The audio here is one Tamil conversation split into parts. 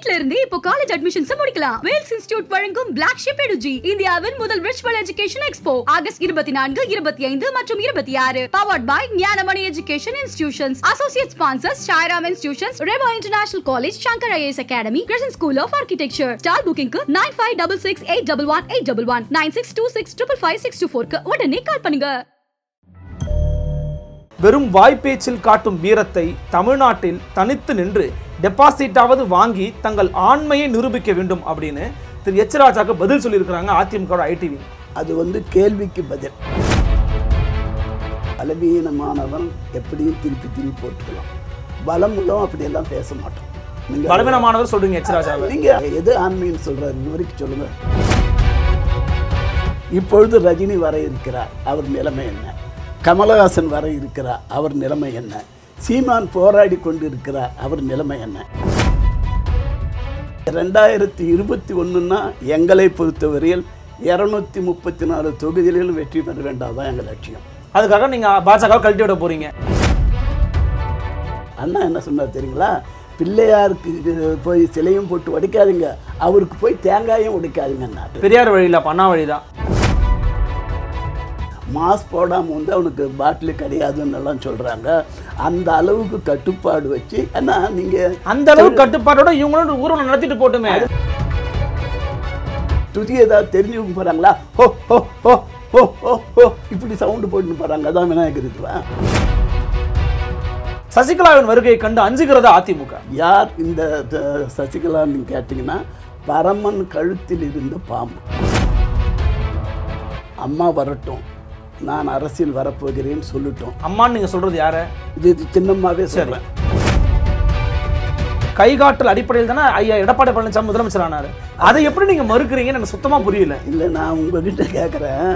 வீட்ல இருந்து இப்போ காலேஜ் அட்மிஷன்ஸ் முடிக்கலாம் வேல்ஸ் இன்ஸ்டிடியூட் வழங்கும் பிளாக் ஷிப் எடுஜி இந்தியாவின் முதல் விர்ச்சுவல் எஜுகேஷன் எக்ஸ்போ ஆகஸ்ட் இருபத்தி நான்கு இருபத்தி ஐந்து மற்றும் இருபத்தி ஆறு powered by Gnanamani education institutions associate sponsors Sairam institutions Revo international college Shankar IAS academy Krishnan school of architecture stall புக்கிங்க்கு nine five double six eight double one eight double one nine six two six triple five six two ஃபோர்க்கு உடனே கால் பண்ணுங்க வெறும் வாய்ப்பேச்சில் காட்டும் வீரத்தை தமிழ்நாட்டில் தனித்து நின்று டெபாசிட்டாவது வாங்கி தங்கள் ஆண்மையை நிரூபிக்க வேண்டும் அப்படின்னு திரு எச் ராஜாக்கு பதில் சொல்லியிருக்கிறாங்க அதிமுக ஐடிவி அது வந்து கேள்விக்கு பதில் பலவீனமானவன் எப்படியும் திருப்பி திருப்பி போட்டுக்கலாம் பலமுள்ளவன் அப்படியெல்லாம் பேச மாட்டோம் நீங்க பலவீனமானவர் சொல்றீங்க எச் ராஜாவை நீங்க எது ஆண்மைன்னு சொல்றாரு விவரிக்க சொல்லுங்க இப்பொழுது ரஜினி வர இருக்கிறார் அவர் நிலைமை என்ன கமலஹாசன் வர இருக்கிறார் அவர் நிலைமை என்ன சீமான் போராடி கொண்டு இருக்கிறார் அவர் நிலைமை என்ன ரெண்டாயிரத்தி இருபத்தி ஒன்றுனா எங்களை பொறுத்தவரையில் இரநூத்தி முப்பத்தி நாலு தொகுதிகளிலும் வெற்றி பெற வேண்டாம் எங்கள் லட்சியம் அதுக்காக நீங்க பாஜக கழட்டி விட போறீங்க அண்ணா என்ன சொன்னார் தெரியுங்களா பிள்ளையாருக்கு போய் சிலையும் போட்டு உடைக்காதீங்க அவருக்கு போய் தேங்காயும் உடைக்காதீங்கன்னாரு பெரியார் வழியில் அப்ப அண்ணா வழிதான் மாஸ் போடாமல் வந்து அவனுக்கு பாட்டில் கிடையாதுன்னு எல்லாம் சொல்கிறாங்க அந்த அளவுக்கு கட்டுப்பாடு வச்சு அண்ணா நீங்கள் அந்த அளவு கட்டுப்பாட்டோட இவங்களும் ஊர்வலம் நடத்திட்டு போட்டுமே துதி ஏதாவது தெரிஞ்சவங்க போகிறாங்களா ஹோ ஹோ ஹோ ஹோ ஹோ ஹோ இப்படி சவுண்டு போட்டுன்னு போகிறாங்க அதான் விநாயகர் இதுவா சசிகலாவின் வருகையை கண்டு அஞ்சுகிறதா அதிமுக யார் இந்த த- சசிகலான்னு கேட்டிங்கன்னா பரமன் கழுத்தில் இருந்த பாம்பு அம்மா வரட்டும் நான் அரசியல் வரப்போகிறேன்னு சொல்லட்டும் அம்மான்னு நீங்க சொல்றது யார இது இது சின்னம்மாவே சொல்கிறேன் கைகாட்டல் அடிப்படையில் தானே ஐயா எடப்பாடி பழனிசாமி முதலமைச்சர் ஆனாரு அதை எப்படி நீங்க மறுக்கிறீங்கன்னு எனக்கு சுத்தமா புரியல இல்லை நான் உங்ககிட்ட கேட்குறேன்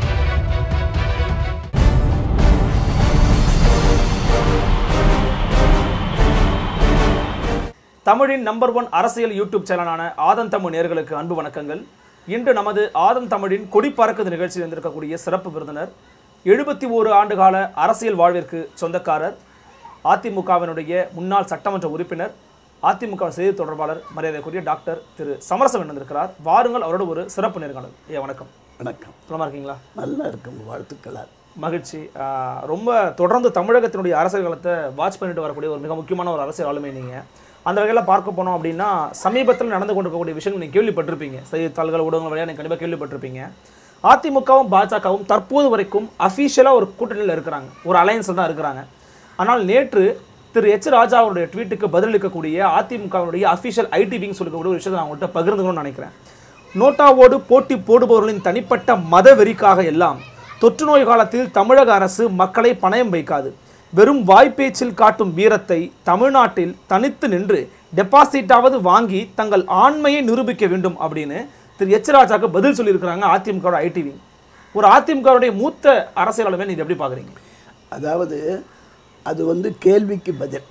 தமிழின் நம்பர் ஒன் அரசியல் யூடியூப் சேனலான ஆதன் தமிழ் நேர்களுக்கு அன்பு வணக்கங்கள் இன்று நமது ஆதன் தமிழின் கொடி பறக்குது நிகழ்ச்சியில் இருந்திருக்கக்கூடிய சிறப்பு விருந்தினர் எழுபத்தி ஓரு ஆண்டுகால அரசியல் வாழ்விற்கு சொந்தக்காரர் அதிமுகவினுடைய முன்னாள் சட்டமன்ற உறுப்பினர் அதிமுக செய்தி தொடர்பாளர் மரியாதைக்குரிய டாக்டர் திரு சமரசம் வந்திருக்கிறார் வாருங்கள் அவரோட ஒரு சிறப்பு நேர்காணல் ஐயா வணக்கம் வணக்கம் நலமா இருக்கீங்களா நல்லா இருக்கும் வாழ்த்துக்களால் மகிழ்ச்சி ஆஹ் ரொம்ப தொடர்ந்து தமிழகத்தினுடைய அரசியல் காலத்தை வாட்ச் பண்ணிட்டு வரக்கூடிய ஒரு மிக முக்கியமான ஒரு அரசியல் ஆளுமை நீங்கள் அந்த வகையில் பார்க்க போனோம் அப்படின்னா சமீபத்தில் நடந்து கொண்டிருக்கக்கூடிய விஷயங்கள் நீங்கள் கேள்விப்பட்டிருப்பீங்க செய்தித்தாள்கள் ஊடகங்கள் வழியாக நீங்கள் கண்டிப்பாக கேள்விப்பட்டிருப்பீங்க அதிமுகவும் பாஜகவும் தற்போது வரைக்கும் அஃபீஷியலாக ஒரு கூட்டணியில் இருக்கிறாங்க ஒரு அலையன்ஸில் தான் இருக்கிறாங்க ஆனால் நேற்று திரு எச் ராஜா அவருடைய ட்வீட்டுக்கு பதிலளிக்கக்கூடிய அதிமுகவுடைய அஃபீஷியல் ஐடி விங் சொல்லக்கூடிய ஒரு விஷயத்தை நான் உங்கள்கிட்ட பகிர்ந்துக்கணும்னு நினைக்கிறேன் நோட்டாவோடு போட்டி போடுபவர்களின் தனிப்பட்ட மத வெறிக்காக எல்லாம் தொற்று நோய் காலத்தில் தமிழக அரசு மக்களை பணயம் வைக்காது வெறும் வாய்ப்பேச்சில் காட்டும் வீரத்தை தமிழ்நாட்டில் தனித்து நின்று டெபாசிட்டாவது வாங்கி தங்கள் ஆண்மையை நிரூபிக்க வேண்டும் அப்படின்னு திரு எச் ராஜாக்கு பதில் சொல்லியிருக்கிறாங்க அதிமுக ஐடிவி ஒரு அதிமுகவுடைய மூத்த அரசியலாளமே நீங்க எப்படி பார்க்குறீங்க அதாவது அது வந்து கேள்விக்கு பதில்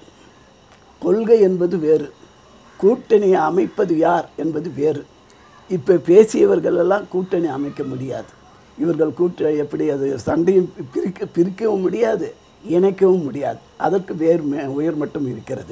கொள்கை என்பது வேறு கூட்டணியை அமைப்பது யார் என்பது வேறு இப்போ பேசியவர்கள் எல்லாம் கூட்டணி அமைக்க முடியாது இவர்கள் கூட்ட எப்படி அது சண்டையும் பிரிக்க பிரிக்கவும் முடியாது இணைக்கவும் முடியாது அதற்கு வேறு மே- உயர்மட்டம் இருக்கிறது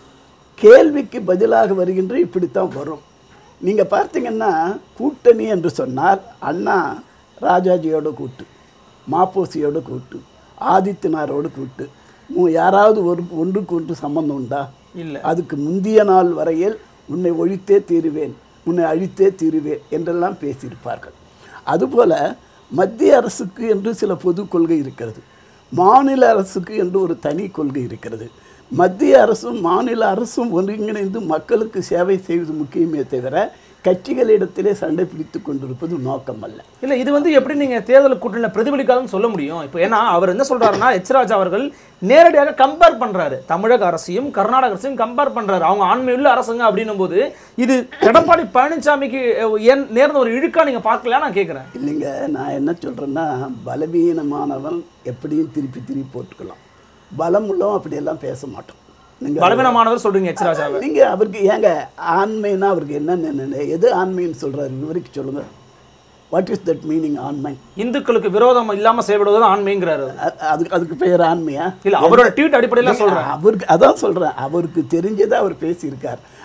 கேள்விக்கு பதிலாக வருகின்ற இப்படித்தான் வரும் நீங்கள் பார்த்தீங்கன்னா கூட்டணி என்று சொன்னால் அண்ணா ராஜாஜியோட கூட்டு மாப்போசியோட கூட்டு ஆதித்யநாரோட கூட்டு மூ- யாராவது ஒரு ஒன்றுக்கு ஒன்று சம்பந்தம் உண்டா இல்லை அதுக்கு முந்திய நாள் வரையில் உன்னை ஒழித்தே தீருவேன் உன்னை அழித்தே தீருவேன் என்றெல்லாம் பேசியிருப்பார்கள் அதுபோல மத்திய அரசுக்கு என்று சில பொது கொள்கை இருக்கிறது மாநில அரசுக்கு என்று ஒரு தனி கொள்கை இருக்கிறது மத்திய அரசும் மாநில அரசும் ஒருங்கிணைந்து மக்களுக்கு சேவை செய்வது முக்கியமே தவிர கட்சிகளிடத்திலே சண்டை பிடித்து கொண்டிருப்பது நோக்கம் அல்ல இல்ல இது வந்து எப்படி நீங்க தேர்தல் கூட்டணியில் பிரதிபலிக்காதுன்னு சொல்ல முடியும் இப்போ ஏன்னா அவர் என்ன சொல்றாருன்னா எச் ராஜா அவர்கள் நேரடியாக கம்பேர் பண்றாரு தமிழக அரசையும் கர்நாடக அரசையும் கம்பேர் பண்றாரு அவங்க ஆண்மையுள்ள அரசுங்க அப்படின்னும் போது இது எடப்பாடி பழனிசாமிக்கு அஹ், ஏன் நேர்ந்த ஒரு இழுக்கா நீங்க பார்க்கல நான் கேட்கிறேன் இல்லைங்க நான் என்ன சொல்கிறேன்னா பலவீனமானவன் எப்படியும் திருப்பி திருப்பி போட்டுக்கலாம் பலமுள்ளவன் அப்படியெல்லாம் பேச மாட்டோம் நீங்கள் பலவீனமானவர் சொல்றீங்க எச் ராஜாவை நீங்க அவருக்கு ஏங்க ஆண்மைன்னா அவருக்கு என்னன்னு என்ன எது ஆண்மைன்னு சொல்றாரு விவரிக்க சொல்லுங்க வாட் இஸ் தட் மீனிங் ஆண்மை இந்துக்களுக்கு விரோதம் இல்லாம செயல்படுவது ஆண்மைங்கிறாரு அ- அதுக்கு அதுக்கு பெயர் ஆண்மையா இல்ல அவரோட ட்வீட் அடிப்படையில சொல்றேன் அவருக்கு அதான் சொல்றேன் அவருக்கு தெரிஞ்சதை அவர் பேசியிருக்கார்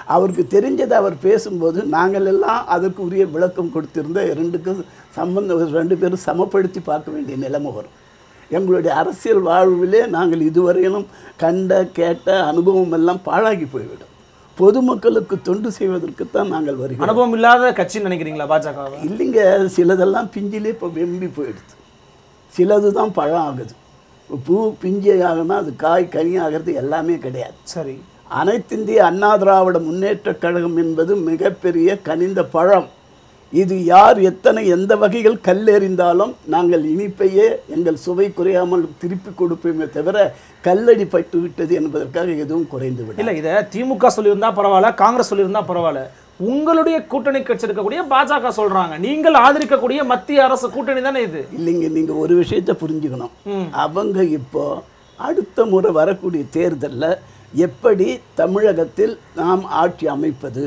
அவருக்கு தெரிஞ்சதை அவர் பேசும்போது நாங்கள் எல்லாம் அதற்கு உரிய விளக்கம் கொடுத்திருந்த ரெண்டுக்கும் சம்பந்தம் ரெண்டு பேரும் சமப்படுத்தி பார்க்க வேண்டிய நிலைமை வரும் எங்களுடைய அரசியல் வாழ்விலே நாங்கள் இதுவரையிலும் கண்ட கேட்ட அனுபவம் எல்லாம் பாழாகி போய்விடும் பொதுமக்களுக்கு தொண்டு செய்வதற்குத்தான் நாங்கள் வருகிறோம் அனுபவம் இல்லாத கட்சின்னு நினைக்கிறீங்களா பாஜகவை இல்லைங்க சிலதெல்லாம் பிஞ்சிலே இப்போ வெம்பி போயிடுது சிலது தான் பழம் ஆகுது பூ பிஞ்சு ஆகுனா அது காய் கனி ஆகிறது எல்லாமே கிடையாது சரி அனைத்திந்திய அண்ணா திராவிட முன்னேற்றக் கழகம் என்பது மிகப்பெரிய கனிந்த பழம் இது யார் எத்தனை எந்த வகைகள் கல்லெறிந்தாலும் நாங்கள் இனிப்பையே எங்கள் சுவை குறையாமல் திருப்பி கொடுப்போமே தவிர கல்லடி பட்டு விட்டது என்பதற்காக எதுவும் குறைந்து விடும் இல்ல இதை திமுக சொல்லியிருந்தா பரவாயில்ல காங்கிரஸ் சொல்லியிருந்தா பரவாயில்ல உங்களுடைய கூட்டணி கட்சி இருக்கக்கூடிய பாஜக சொல்றாங்க நீங்கள் ஆதரிக்கக்கூடிய மத்திய அரசு கூட்டணி தானே இது இல்லைங்க நீங்கள் ஒரு விஷயத்தை புரிஞ்சுக்கணும் ம். அவங்க இப்போ அடுத்த முறை வரக்கூடிய தேர்தலில் எப்படி தமிழகத்தில் நாம் ஆட்சி அமைப்பது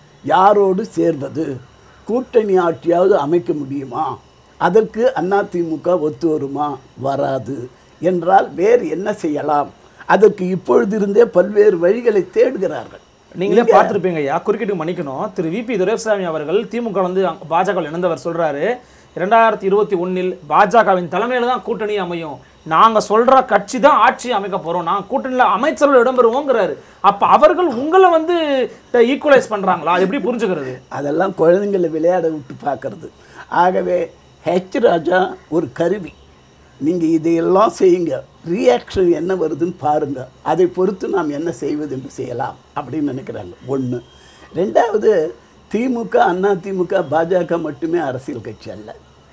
யாரோடு சேர்வது கூட்டணி ஆட்சியாவது அமைக்க முடியுமா அதற்கு அதிமுக ஒத்து வருமா வராது என்றால் வேறு என்ன செய்யலாம் அதற்கு இப்பொழுதிருந்தே பல்வேறு வழிகளை தேடுகிறார்கள் நீங்களே பார்த்துருப்பீங்க ஐயா குறுக்கிட்டு மன்னிக்கணும் திரு விபி துரைசாமி அவர்கள் திமுக வந்து பாஜக இணைந்தவர் சொல்றாரு இரண்டாயிரத்தி இருபத்தி ஒன்னில் பாஜகவின் தலைமையில தான் கூட்டணி அமையும் நாங்க சொல்ற கட்சி தான் ஆட்சி அமைக்க போறோம் நான் கூட்டணியில அமைச்சர்கள் இடம்பெறுவோங்கிறாரு அப்ப அவர்கள் உங்களை வந்து ஈக்குவலைஸ் பண்றாங்களா அது எப்படி புரிஞ்சுக்கிறது அதெல்லாம் குழந்தைங்களை விளையாட விட்டு பார்க்கறது ஆகவே ஹெச் ராஜா ஒரு கருவி நீங்கள் இதையெல்லாம் செய்யுங்க ரியாக்ஷன் என்ன வருதுன்னு பாருங்கள் அதை பொறுத்து நாம் என்ன செய்வது என்று செய்யலாம் அப்படின்னு நினைக்கிறாங்க ஒன்று ரெண்டாவது திமுக அண்ணா திமுக பாஜக மட்டுமே அரசியல் கட்சி அல்ல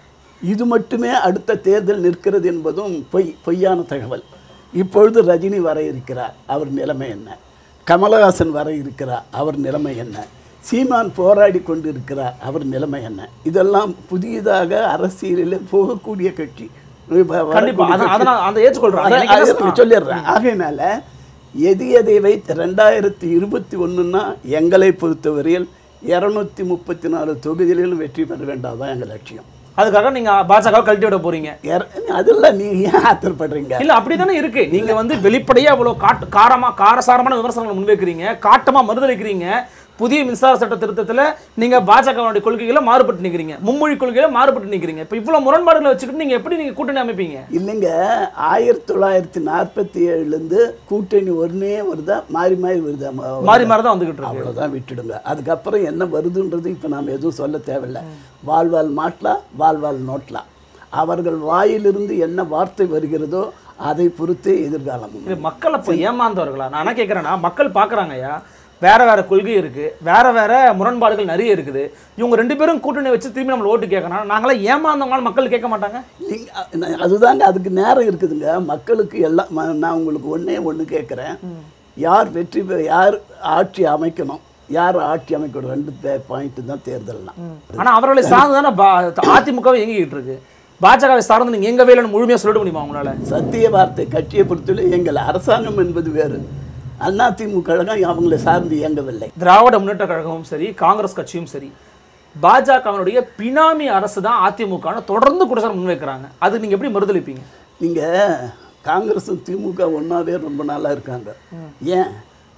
இது மட்டுமே அடுத்த தேர்தல் நிற்கிறது என்பதும் பொய் பொய்யான தகவல் இப்பொழுது ரஜினி வர இருக்கிறார் அவர் நிலைமை என்ன கமலஹாசன் வர இருக்கிறார் அவர் நிலைமை என்ன சீமான் போராடி கொண்டு இருக்கிறார் அவர் நிலைமை என்ன இதெல்லாம் புதியதாக அரசியலில் போகக்கூடிய கட்சி கண்டிப்பா அதான் அதை நான் அதை ஏற்றுக்கொள்றேன் அதான் எனக்கு என்ன அதை நான் சொல்லிடுறேன் ஆகையினால எது எதை வைத்து ரெண்டாயிரத்தி இருபத்தி ஒன்றுனா எங்களை பொறுத்தவரையில் இரநூத்தி முப்பத்தி நாலு தொகுதிகளிலும் வெற்றி பெற வேண்டாம் எங்கள் லட்சியம் அதுக்காக நீங்க பாஜக கழட்டி விட போறீங்க இர- அதெல்லாம் நீங்க ஏன் ஆத்திரப்படுறீங்க இல்ல அப்படிதானே இருக்கு நீங்க வந்து வெளிப்படையா இவ்வளவு காட்டு காரமா காரசாரமான விமர்சனங்களை முன்வைக்கிறீங்க காட்டமா மறுதளிக்கிறீங்க புதிய மின்சார சட்ட திருத்தத்துல நீங்க பாஜகவுடைய கொள்கைகளை மாறுபட்டு நிக்கிறீங்க மும்மொழி கொள்கையில மாறுபட்டு நிக்கிறீங்க இப்ப இவ்வளவு முரண்பாடுகளை வச்சுக்கிட்டு நீங்க எப்படி நீங்க கூட்டணி அமைப்பீங்க இல்லைங்க ஆயிரத்தி தொள்ளாயிரத்தி நாற்பத்தி ஏழுலேருந்து கூட்டணி ஒன்னே வருதா மாறி மாறி வருதா ம- மாறி மாறி தான் வந்துகிட்டு இருக்கு அவ்வளோதான் விட்டுடுங்க அதுக்கப்புறம் என்ன வருதுன்றது இப்போ நாம் எதுவும் சொல்ல தேவையில்லை வாழ்வால் மாட்டலாம் வாழ்வால் நோட்டலாம் அவர்கள் வாயிலிருந்து என்ன வார்த்தை வருகிறதோ அதை பொறுத்தே எதிர்காலம் இது மக்கள் அப்ப ஏமாந்தவர்களா நான் என்ன கேட்கறேன்னா மக்கள் பாக்குறாங்கய்யா வேற வேற கொள்கை இருக்கு வேற வேற முரண்பாடுகள் நிறைய இருக்குது இவங்க ரெண்டு பேரும் கூட்டணி வச்சு திரும்பி நம்மள ஓட்டு கேட்கணும் நாங்களாம் ஏமாந்தவங்களால மக்கள் கேட்க மாட்டாங்க நீங்க- அ- நான் அதுதாங்க அதுக்கு நேரம் இருக்குதுங்க மக்களுக்கு எல்லாம் ம- நான் உங்களுக்கு ஒண்ணே ஒன்று கேட்குறேன் யார் வெற்றி பெ யார் ஆட்சி அமைக்கணும் யார் ஆட்சி அமைக்கணும் ரெண்டு பாயிண்ட் தான் தேர்தல்னா ஆனா அவர்களை சார்ந்து தானே அதிமுகவை இயங்கிக்கிட்டு இருக்கு பாஜகவை சார்ந்து நீங்க எங்க வேலைன்னு முழுமையா சொல்லிட முடியுமா உங்களால சத்திய வார்த்தை கட்சியை பொறுத்தவரை எங்கள் அரசாங்கம் என்பது வேறு அதிமுக கழகம் அவங்களை சார்ந்து இயங்கவில்லை திராவிட முன்னேற்ற கழகமும் சரி காங்கிரஸ் கட்சியும் சரி பாஜகவினுடைய பினாமி அரசு தான் அதிமுகன்னு தொடர்ந்து குற்றச்சாட்டு முன்வைக்கிறாங்க அது நீங்க எப்படி மறுதளிப்பீங்க நீங்க காங்கிரஸும் திமுக ஒன்றாவே ரொம்ப நாளா இருக்காங்க ஏன்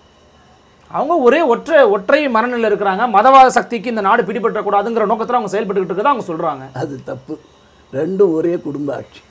அவங்க ஒரே ஒற்றை ஒற்றை மனநிலையில் இருக்கிறாங்க மதவாத சக்திக்கு இந்த நாடு பிடிபற்றக்கூடாதுங்கிற நோக்கத்துல அவங்க செயல்பட்டுக்கிட்டு இருக்கதா அவங்க சொல்றாங்க அது தப்பு ரெண்டும் ஒரே குடும்ப ஆட்சி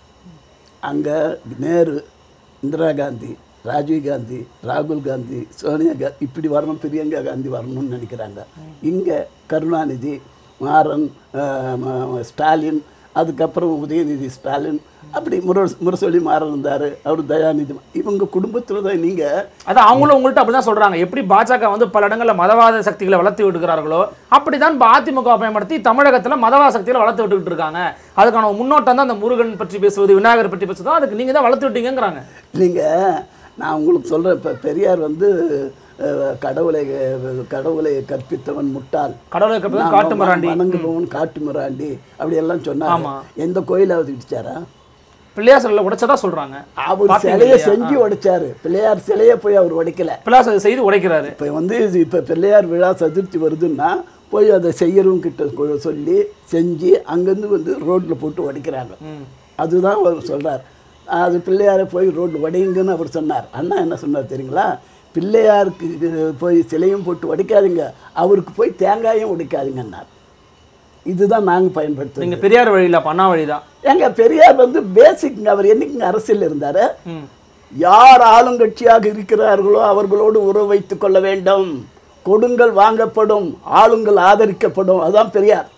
அங்கே நேரு இந்திரா காந்தி ராஜீவ் காந்தி ராகுல் காந்தி சோனியா காந்தி இப்படி வரணும் பிரியங்கா காந்தி வரணும்னு நினைக்கிறாங்க இங்கே கருணாநிதி மாறன் அஹ், ம- ஸ்டாலின் அதுக்கப்புறம் உதயநிதி ஸ்டாலின் அப்படி முர முரசொலி மாறன் இருந்தார் அவர் தயாநிதி இவங்க குடும்பத்தில் தான் நீங்கள் அதான் அவங்களும் உங்கள்கிட்ட அப்படிதான் சொல்றாங்க எப்படி பாஜக வந்து பல இடங்கள்ல மதவாத சக்திகளை வளர்த்து விட்டுக்கிறார்களோ அப்படிதான் இப்ப அதிமுக பயன்படுத்தி தமிழகத்துல மதவாத சக்திகளை வளர்த்து விட்டுக்கிட்டு இருக்காங்க அதுக்கான முன்னோட்டம் தான் அந்த முருகன் பற்றி பேசுவது விநாயகர் பற்றி பேசுவது அதுக்கு நீங்க தான் வளர்த்து விட்டீங்கங்கிறாங்க இல்லைங்க நான் உங்களுக்கு சொல்கிறேன் இப்போ பெரியார் வந்து அஹ், கடவுளை அஹ், கடவுளை கற்பித்தவன் முட்டாள் கடவுளை கற்பது நான் காட்டு மிராண்டி வணங்குபவன் காட்டு மிராண்டி அப்படி எல்லாம் சொன்னாங்க ஆமா. எந்த கோயிலாவது இடிச்சாரா பிள்ளையார் சிலையில உடைச்சதா சொல்றாங்க அவர் பார்த்தீங்க சிலையை இல்லையா? செஞ்சு உடைச்சாரு பிள்ளையார் சிலையை போய் அவர் உடைக்கல பிள்ளையார் சிலை செய்து உடைக்கிறாரு இப்போ வந்து இது இப்போ பிள்ளையார் விழா சதுர்த்தி வருதுன்னா போய் அதை செய்யறவங்க கிட்ட கொ- சொல்லி செஞ்சு அங்கேருந்து வந்து ரோட்டில் போட்டு உடைக்கிறாங்க அதுதான் அவர் சொல்றார் அது பிள்ளையாரை போய் ரோட்டில் உடையுங்கன்னு அவர் சொன்னார் அண்ணா என்ன சொன்னார் தெரியுங்களா பிள்ளையாருக்கு இது போய் சிலையும் போட்டு உடைக்காதீங்க அவருக்கு போய் தேங்காயும் உடைக்காதீங்கன்னார் இதுதான் நாங்கள் பயன்படுத்துறோம் நீங்க பெரியார் வழியில பண்ணா வழிதான் எங்க பெரியார் வந்து பேசிக்ங்க அவர் என்னைக்குங்க அரசியல் இருந்தாரு ம். யார் ஆளுங்கட்சியாக இருக்கிறார்களோ அவர்களோடு உறவு வைத்துக் கொள்ள வேண்டும் கொடுங்கள் வாங்கப்படும் ஆளுங்கள் ஆதரிக்கப்படும் அதான் பெரியார்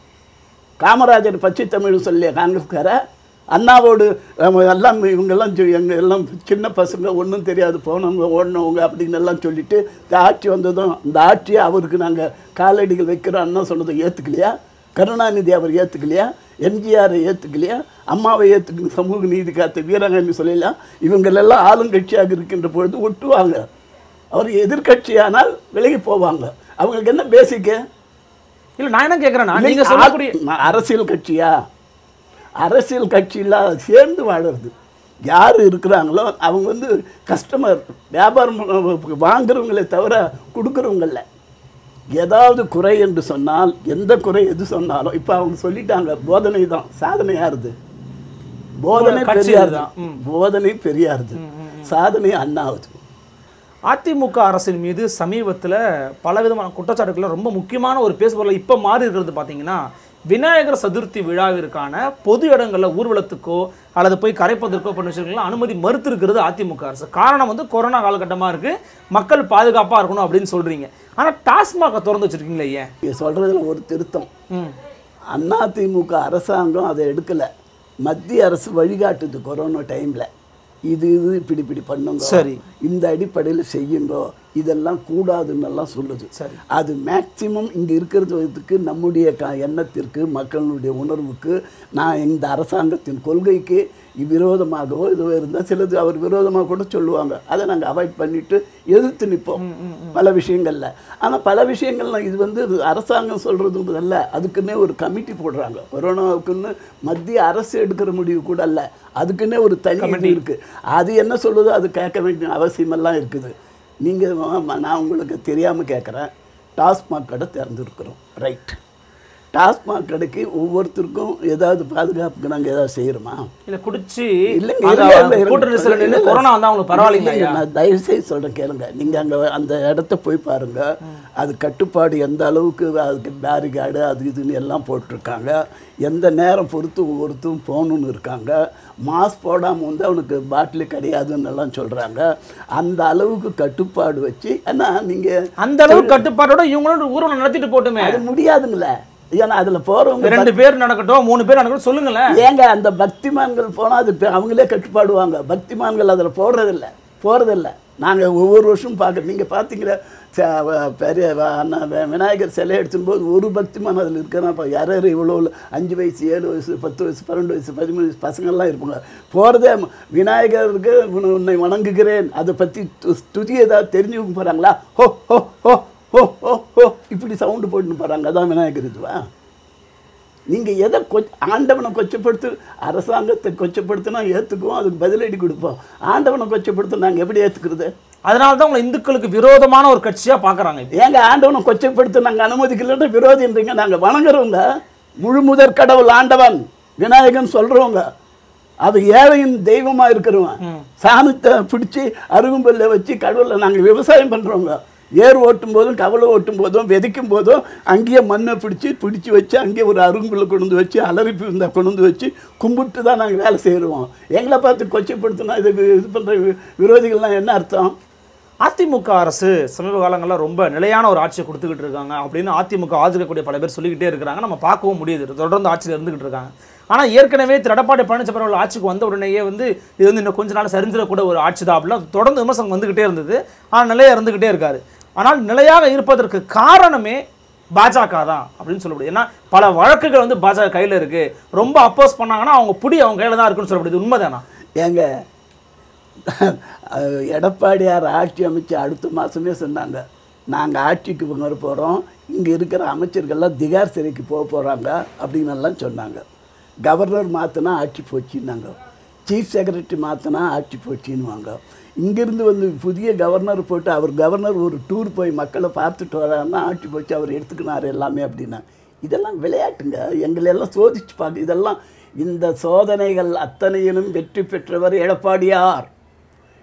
காமராஜர் பச்சை தமிழ் சொல்லிய காங்கிரஸ்கார அண்ணாவோடு நம்ம எல்லாம் இவங்கெல்லாம் சொ- எங்க எல்லாம் சின்ன பசங்க ஒன்றும் தெரியாது போனவங்க ஓடினவங்க அப்படின்னு எல்லாம் சொல்லிட்டு இந்த ஆட்சி வந்ததும் இந்த ஆட்சியை அவருக்கு நாங்கள் காலடிகள் வைக்கிறோம் அண்ணா சொன்னதை ஏற்றுக்கலையா கருணாநிதி அவர் ஏற்றுக்கலையா எம்ஜிஆரை ஏற்றுக்கலையா அம்மாவை ஏற்றுக்கணும் சமூக நீதி காத்த வீரகாந்தி சொல்லலாம் இவங்களெல்லாம் ஆளுங்கட்சியாக இருக்கின்ற பொழுது ஒட்டுவாங்க அவர் எதிர்க்கட்சியானால் விலகி போவாங்க அவங்களுக்கு என்ன பேசிக்கு இல்ல நான் என்ன கேக்குறேன்னா நீங்க இல்லைங்க, சொல்லக்கூடிய ஆ- அரசியல் கட்சியா அரசியல் கட்சியில் சேர்ந்து வாழறது யார் இருக்கிறாங்களோ அவங்க வந்து கஸ்டமர் வியாபாரம் பண்ண- வாங்குறவங்களே தவிர கொடுக்குறவங்கள ஏதாவது குறை என்று சொன்னால் எந்த குறை எது சொன்னாலும் இப்போ அவங்க சொல்லிட்டாங்க போதனை தான் சாதனை யாருது போதனை உங்களோட கட்சி பெரியாருது இதுதான். ம். போதனை பெரியாருது சாதனை அண்ணாவது அதிமுக அரசின் மீது சமீபத்தில் பலவிதமான குற்றச்சாட்டுகள் ரொம்ப முக்கியமான ஒரு பேசுபொருள் இப்போ மாறி இருக்கிறது பார்த்தீங்கன்னா விநாயகர் சதுர்த்தி விழாவிற்கான பொது இடங்களில் ஊர்வலத்துக்கோ அல்லது போய் கரைப்பதற்கோ பண்ண விஷயங்கள்லாம் அனுமதி மறுத்திருக்கிறது அதிமுக அரசு காரணம் வந்து கொரோனா காலகட்டமாக இருக்குது மக்கள் பாதுகாப்பாக இருக்கணும் அப்படின்னு சொல்கிறீங்க ஆனால் டாஸ்மாகை திறந்து வச்சிருக்கீங்களே ஏன் நீங்க சொல்றதுல ஒரு திருத்தம் ம் அதிமுக அரசாங்கம் அதை எடுக்கலை மத்திய அரசு வழிகாட்டுது கொரோனா டைமில் இது இது இப்படி இப்படி பண்ணுங்க சரி. இந்த அடிப்படையில் செய்யுங்க இதெல்லாம் கூடாதுன்னு எல்லாம் சொல்லுது சரி. அது மேக்சிமம் இங்கே இருக்கிறதுக்கு நம்முடைய க எண்ணத்திற்கு மக்களுடைய உணர்வுக்கு நான் இந்த அரசாங்கத்தின் கொள்கைக்கு விரோதமாகவோ இதுவோ இருந்தால் சிலது அவர் விரோதமாக கூட சொல்லுவாங்க அதை நாங்கள் அவாய்ட் பண்ணிட்டு எதிர்த்து நிற்போம் பல விஷயங்கள்ல ஆனால் பல விஷயங்கள்ல இது வந்து இது அரசாங்கம் சொல்கிறது அல்ல அதுக்குன்னே ஒரு கமிட்டி போடுறாங்க கொரோனாவுக்குன்னு மத்திய அரசு எடுக்கிற முடிவு கூட அல்ல அதுக்குன்னே ஒரு தனி இது இருக்கு அது என்ன சொல்லுதோ அது கேட்க வேண்டிய அவசியமெல்லாம் இருக்குது நீங்கள் நான் உங்களுக்கு தெரியாமல் கேட்குறேன் டாஸ்மாக் கடை திறந்துருக்குறோம் ரைட் டாஸ்மாக் கடைக்கு ஒவ்வொருத்தருக்கும் ஏதாவது பாதுகாப்புக்கு நாங்கள் ஏதாவது செய்கிறோமா இல்லை குடிச்சு இல்லைங்க அந்த இருங்க, இருங்க, இருங்க. கூட்ட நெரிசல்ல நின்னு இல்ல, இல்ல. கொரோனா வந்தா அவங்களுக்கு பரவாயில்லைங்களா இல்லைங்க, நான் தயவு செய்து சொல்கிறேன் கேளுங்க நீங்கள் அங்கே அந்த இடத்த போய் பாருங்க அது கட்டுப்பாடு எந்த அளவுக்கு அதுக்கு பேரிகார்டு அது இதுன்னு எல்லாம் போட்டிருக்காங்க எந்த நேரம் பொறுத்து ஒவ்வொருத்தரும் போகணுன்னு இருக்காங்க மாஸ்க் போடாமல் வந்து அவனுக்கு பாட்டில் கிடையாதுன்னு எல்லாம் சொல்கிறாங்க அந்த அளவுக்கு கட்டுப்பாடு வச்சு ஏன்னா நீங்கள் அந்த அளவு கட்டுப்பாட்டோட இவங்களோட ஊர்வலம் நடத்திட்டு போட்டுமே அது முடியாதுங்களே ஏன்னா அதில் போகிறவங்க ரெண்டு பேர் நடக்கட்டும் மூணு பேர் நடக்கட்டும் சொல்லுங்களேன் ஏங்க அந்த பக்திமான்கள் போனால் அது பெ- அவங்களே கட்டுப்பாடுவாங்க பக்திமான்கள் அதில் போடுறதில்ல போகிறதில்ல நாங்கள் ஒவ்வொரு வருஷமும் பார்க்குறோம் நீங்கள் பார்த்தீங்களா ச- வ- பெரிய வ- அண்ணா வி- விநாயகர் சிலை எடுத்துன்னு போது ஒரு பக்திமான் அதில் இருக்கிறா இப்போ யார் யார் இவ்வளோ அஞ்சு வயசு ஏழு வயசு பத்து வயசு பன்னெண்டு வயசு பதிமூணு வயசு பசங்கள்லாம் இருப்பாங்க போகிறதே விநாயகருக்கு உன்னை- உன்னை வணங்குகிறேன் அதை பற்றி துதி ஏதாவது தெரிஞ்சுக்க போகிறாங்களா ஹோ ஹோ ஹோ ஹோ ஹோ ஹோ இப்படி சவுண்டு போட்டுன்னு போகிறாங்க அதான் விநாயகர் இதுவா நீங்கள் எதை கொ ஆண்டவனை கொச்சப்படுத்து அரசாங்கத்தை கொச்சப்படுத்தினா ஏற்றுக்குவோம் அதுக்கு பதிலடி கொடுப்போம் ஆண்டவனை கொச்சப்படுத்த நாங்கள் எப்படி ஏற்றுக்கிறது அதனால தான் உங்களை இந்துக்களுக்கு விரோதமான ஒரு கட்சியா பாக்குறாங்க இப்போ ஏங்க ஆண்டவனை கொச்சப்படுத்த நாங்கள் அனுமதிக்கலன்ற விரோதின்றீங்க நாங்கள் வணங்குறவங்க முழு முதற் கடவுள் ஆண்டவன் விநாயகன் சொல்கிறவங்க அது ஏழையின் தெய்வமாக இருக்கிறவன் சாணத்தை பிடிச்சி அருகும்பல்ல வச்சு கடவுளை நாங்கள் விவசாயம் பண்ணுறவங்க ஏர் ஓட்டும் போதும் கவலை ஓட்டும் போதும் விதைக்கும் போதும் அங்கேயே மண்ணை பிடிச்சி பிடிச்சி வச்சு அங்கேயே ஒரு அருங்குள்ள கொண்டு வந்து வச்சு அலறிப்பு இருந்தால் கொண்டு வந்து வச்சு கும்பிட்டு தான் நாங்கள் வேலை செய்கிறோம் எங்களை பார்த்து கொச்சைப்படுத்தினா இது இது பண்ணுற விரோதிகள்லாம் என்ன அர்த்தம் அதிமுக அரசு சமீப காலங்களில் ரொம்ப நிலையான ஒரு ஆட்சியை கொடுத்துக்கிட்டு இருக்காங்க அப்படின்னு அதிமுக ஆதரிக்கக்கூடிய பல பேர் சொல்லிக்கிட்டே இருக்கிறாங்க நம்ம பார்க்கவும் முடியுது தொடர்ந்து ஆட்சியில் இருந்துகிட்டு இருக்காங்க ஆனால் ஏற்கனவே திரு எடப்பாடி பழனிசாமி அவர்கள் ஆட்சிக்கு வந்த உடனேயே வந்து இது வந்து இன்னும் கொஞ்ச நாள் சரிஞ்சிடக்கூட ஒரு ஆட்சி தான் அப்படிலாம் தொடர்ந்து விமர்சனம் வந்துகிட்டே இருந்தது ஆனால் நிலையாக இருந்துகிட்டே இருக்காரு ஆனால் நிலையாக இருப்பதற்கு காரணமே பாஜக தான் அப்படின்னு சொல்ல முடியும் ஏன்னா பல வழக்குகள் வந்து பாஜக கையில் இருக்கு ரொம்ப அப்போஸ் பண்ணாங்கன்னா அவங்க புடி அவங்க கையில் தான் இருக்குன்னு சொல்ல முடியுது உண்மைதானா ஏங்க அஹ் எடப்பாடியார் ஆட்சி அமைச்சு அடுத்த மாதமே சொன்னாங்க நாங்கள் ஆட்சிக்கு வர போகிறோம் இங்கே இருக்கிற அமைச்சர்கள்லாம் திகார் சிறைக்கு போக போகிறாங்க அப்படின்னு எல்லாம் சொன்னாங்க கவர்னர் மாற்றினா ஆட்சி போச்சுன்னாங்க சீஃப் செக்ரட்டரி மாற்றினா ஆட்சி போச்சுன்னுவாங்க இங்கேருந்து வந்து புதிய கவர்னர் போட்டு அவர் கவர்னர் ஒரு டூர் போய் மக்களை பார்த்துட்டு வராருன்னா ஆட்சி போச்சு அவர் எடுத்துக்கினார் எல்லாமே அப்படின்னா இதெல்லாம் விளையாட்டுங்க எங்களை எல்லாம் சோதிச்சு பார்க்க இதெல்லாம் இந்த சோதனைகள் அத்தனையிலும் வெற்றி பெற்றவர் எடப்பாடியார்